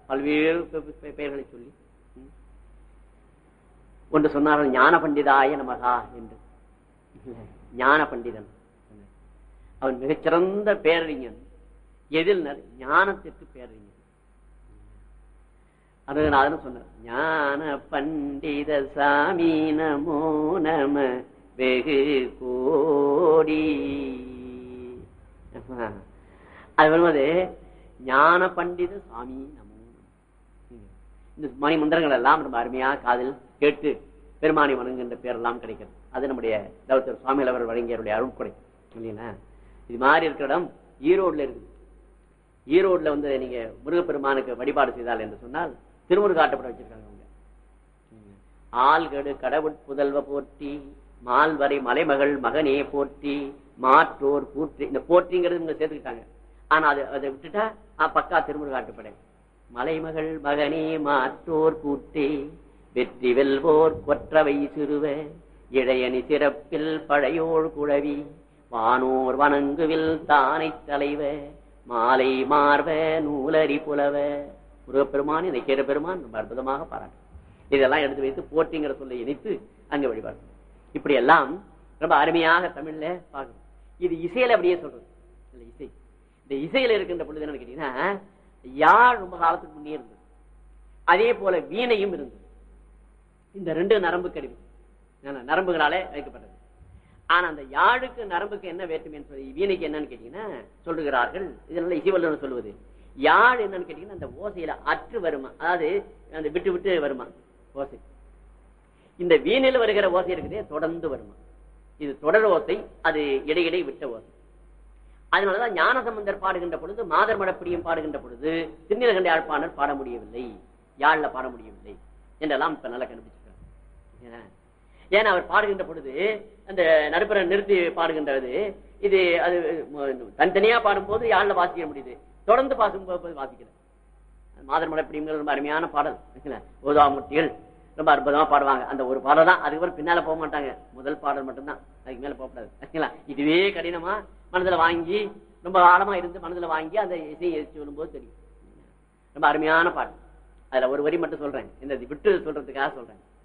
பல்வேறு பெ- பெ- பெயர்களை சொல்லி ம். ஒன்று சொன்னார்கள் ஞான பண்டிதாய நமகா என்று ஞான பண்டிதன் அவன் மிகச்சிறந்த பேரறிஞன் எதில் ஞானத்திற்கு பேரறிஞன் அருகநாதன் சொன்னார் ஞான பண்டித சாமி நமோ நம வெகு கோடி அது வரும்போது ஞான பண்டித சாமி நமோ நம. இந்த மணி மந்திரங்கள் எல்லாம் ரொம்ப அருமையா காதில் கேட்டு பெருமானி வணங்குகின்ற பேரெல்லாம் கிடைக்கிறது அது நம்முடைய தவத்தர் சுவாமிகள் அவர் வழங்கியவருடைய அருட்கொடை இல்லைங்களா இது மாதிரி இருக்கிற இடம் ஈரோடுல இருக்குது ஈரோடுல வந்து நீங்க முருகப்பெருமானுக்கு வழிபாடு செய்தால் என்று சொன்னால் திருமுருகாட்டப்பட வச்சிருக்காங்க அவங்க ஆள்கடு கடவுட் புதல்வ போற்றி மால்வரை மலைமகள் மகனே போற்றி மாற்றோர் கூற்றி இந்த போற்றிங்கிறது இவங்க சேர்த்துக்கிட்டாங்க ஆனா அது அதை விட்டுட்டா ஆ, பக்கா திருமுருகாட்டுப்படை மலைமகள் மகனே மாற்றோர் கூட்டி வெற்றி வெல்வோர் கொற்றவை சிறுவ இடையணி சிறப்பில் பழையோர் குழவி வானோர் வணங்குவில் தானை தலைவ மாலை மார்வ நூலரி புலவ முருகப்பெருமான் இந்த கீர பெருமான் ரொம்ப அற்புதமாக பாராட்டு இதெல்லாம் எடுத்து வைத்து போட்டிங்கிற சொல்லை இணைத்து அங்க வழிபாடு இப்படி எல்லாம் ரொம்ப அருமையாக தமிழ்ல பார்க்கணும் இது இசையில அப்படியே சொல்றது இல்ல இசை இந்த இசையில இருக்கின்ற பொழுது என்னன்னு கேட்டீங்கன்னா யாழ் ரொம்ப காலத்துக்கு முன்னே இருந்தது அதே போல வீணையும் இருந்தது இந்த ரெண்டு நரம்பு கருவி என்ன, நரம்புகளாலே வைக்கப்பட்டது ஆனா அந்த யாழுக்கு நரம்புக்கு என்ன வேற்றுமை என்பது வீணைக்கு என்னன்னு கேட்டீங்கன்னா சொல்லுகிறார்கள் இதனால இசைவல்லன்னு சொல்லுவது யாழ் என்னன்னு கேட்டீங்கன்னா அந்த ஓசையில அற்று வருமா அதாவது அந்த விட்டு விட்டு வருமா ஓசை இந்த வீணையில் வருகிற ஓசை இருக்குதே தொடர்ந்து வருமா இது தொடர் ஓசை அது இடையிடை விட்ட ஓசை அதனாலதான் ஞானசம்பந்தர் பாடுகின்ற பொழுது மாதர் மடப்பிரியம் பாடுகின்ற பொழுது திருநீலகண்ட யாழ்ப்பாணர் பாட முடியவில்லை யாழ்ல பாட முடியவில்லை என்றெல்லாம் இப்ப நல்லா கண்டுபிடிச்சிருக்காங்க ஏன்னா அவர் பாடுகின்ற பொழுது அந்த நடுப்புற நிறுத்தி பாடுகின்றது இது அது ம- தனித்தனியா பாடும்போது யாழ்ல வாசிக்க முடியுது தொடர்ந்து பாசும் போது வாசிக்கல மாதர் மடப்பிடிங்கிற ரொம்ப அருமையான பாடல் இருக்குல்ல? ஓதாமூர்த்திகள் ரொம்ப அற்புதமா பாடுவாங்க அந்த ஒரு பாடல் தான் அதுக்கப்புறம் பின்னால போக மாட்டாங்க முதல் பாடல் மட்டும்தான் அதுக்கு மேல போகக்கூடாது சரிங்களா? இதுவே கடினமா மனதுல வாங்கி ரொம்ப ஆழமா இருந்து மனதுல வாங்கி அந்த இசையை சொல்லும்போது தெரியும் ரொம்ப அருமையான பாடல் அதுல ஒரு வரி மட்டும் சொல்றேன் இந்த விட்டு சொல்றதுக்காக சொல்றேன்